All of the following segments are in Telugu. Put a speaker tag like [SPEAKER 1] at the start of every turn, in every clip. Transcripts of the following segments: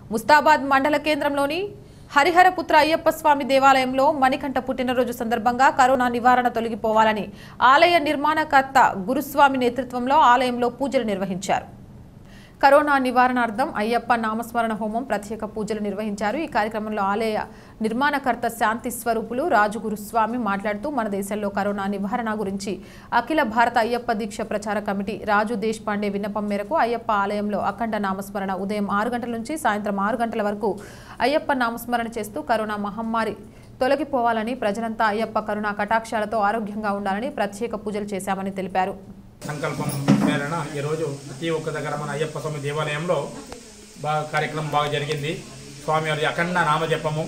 [SPEAKER 1] ముస్తాబాద్ మండల కేంద్రంలోని హరిహరపుత్ర అయ్యప్ప స్వామి దేవాలయంలో మణికంఠ పుట్టినరోజు సందర్భంగా కరోనా నివారణ తొలగిపోవాలని ఆలయ నిర్మాణకర్త గురుస్వామి నేతృత్వంలో ఆలయంలో పూజలు నిర్వహించారు కరోనా నివారణార్థం అయ్యప్ప నామస్మరణ హోమం ప్రత్యేక పూజలు నిర్వహించారు ఈ కార్యక్రమంలో ఆలయ నిర్మాణకర్త శాంతి స్వరూపులు రాజు గురుస్వామి మాట్లాడుతూ మన దేశంలో కరోనా నివారణ గురించి అఖిల భారత అయ్యప్ప దీక్ష ప్రచార కమిటీ రాజు దేశ్ పాండే విన్నపం మేరకు అయ్యప్ప ఆలయంలో అఖండ నామస్మరణ ఉదయం ఆరు గంటల నుంచి సాయంత్రం ఆరు గంటల వరకు అయ్యప్ప నామస్మరణ చేస్తూ కరోనా మహమ్మారి తొలగిపోవాలని ప్రజలంతా అయ్యప్ప కరుణా కటాక్షాలతో ఆరోగ్యంగా ఉండాలని ప్రత్యేక పూజలు చేశామని తెలిపారు
[SPEAKER 2] సంకల్పం మేరన ఈరోజు ప్రతి ఒక్క దగ్గర మన అయ్యప్ప స్వామి దేవాలయంలో బాగా కార్యక్రమం బాగా జరిగింది స్వామి వారి అఖండ నామజపము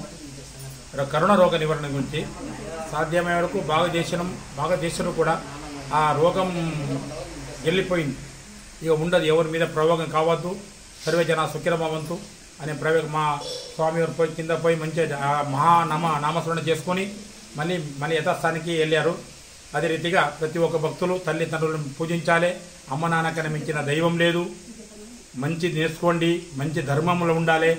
[SPEAKER 2] ర- కరుణ రోగ నివారణ గురించి సాధ్యమయ్యే వరకు బాగా చేసినాం బాగా చేసినా కూడా ఆ రోగం వెళ్ళిపోయింది ఇక ఉండదు ఎవరి మీద ప్రయోగం కావద్దు సర్వే జన సుఖిరమవంతు అనే ప్రయోగం మా స్వామి వారు పోయి కింద పోయి మంచిగా ఆ మహానామ నామస్మరణ చేసుకొని మళ్ళీ మళ్ళీ యథాస్థానికి వెళ్ళారు అదే రీతిగా ప్రతి ఒక్క భక్తులు తల్లిదండ్రులను పూజించాలి అమ్మ నాన్నకన్నా మించిన దైవం లేదు మంచి నేర్చుకోండి మంచి ధర్మంలో ఉండాలి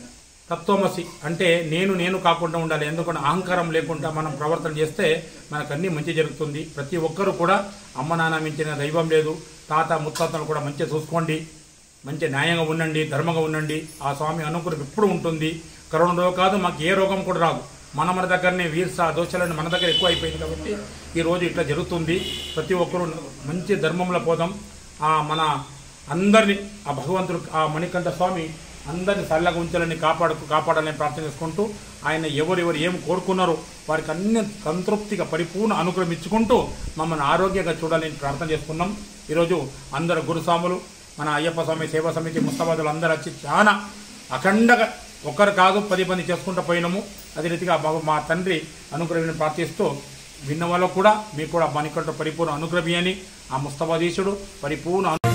[SPEAKER 2] తత్వమసి అంటే నేను నేను కాకుండా ఉండాలి ఎందుకంటే అహంకారం లేకుండా మనం ప్రవర్తన చేస్తే మనకు అన్ని మంచి జరుగుతుంది ప్రతి ఒక్కరూ కూడా అమ్మ నాన్న మించిన దైవం లేదు తాత ముత్తాతలు కూడా మంచిగా చూసుకోండి మంచి న్యాయంగా ఉండండి ధర్మంగా ఉండండి ఆ స్వామి అనుగ్రహం ఎప్పుడు ఉంటుంది కరోనా రోగం కాదు మాకు ఏ రోగం కూడా రాదు మన మన దగ్గరనే వీర్స దోషాలను మన దగ్గర ఎక్కువ అయిపోయింది కాబట్టి ఈ రోజు ఇట్లా జరుగుతుంది ప్రతి ఒక్కరూ మంచి ధర్మంలో పోదాం ఆ మన అందరినీ ఆ భగవంతుడు ఆ మణికంఠ స్వామి అందరిని చల్లగా ఉంచాలని కాపాడు కాపాడాలని ప్రార్థన చేసుకుంటూ ఆయన ఎవరెవరు ఏం కోరుకున్నారో వారికి అన్ని సంతృప్తిగా పరిపూర్ణ అనుగ్రహం ఇచ్చుకుంటూ మమ్మల్ని ఆరోగ్యంగా చూడాలని ప్రార్థన చేసుకున్నాం ఈరోజు అందరు గురుస్వాములు మన అయ్యప్ప స్వామి సేవా సమితి ముస్తాబాదులు అందరూ వచ్చి చాలా అఖండగా ఒకరు కాదు పది మంది చేసుకుంటూ పోయినాము అదే రీతిగా మా- మా తండ్రి అనుగ్రహాన్ని ప్రార్థిస్తూ విన్న వాళ్ళకు కూడా మీకు కూడా మణికంఠ పరిపూర్ణ అనుగ్రహం అని ఆ ముస్తాబాదీశుడు పరిపూర్ణ అను-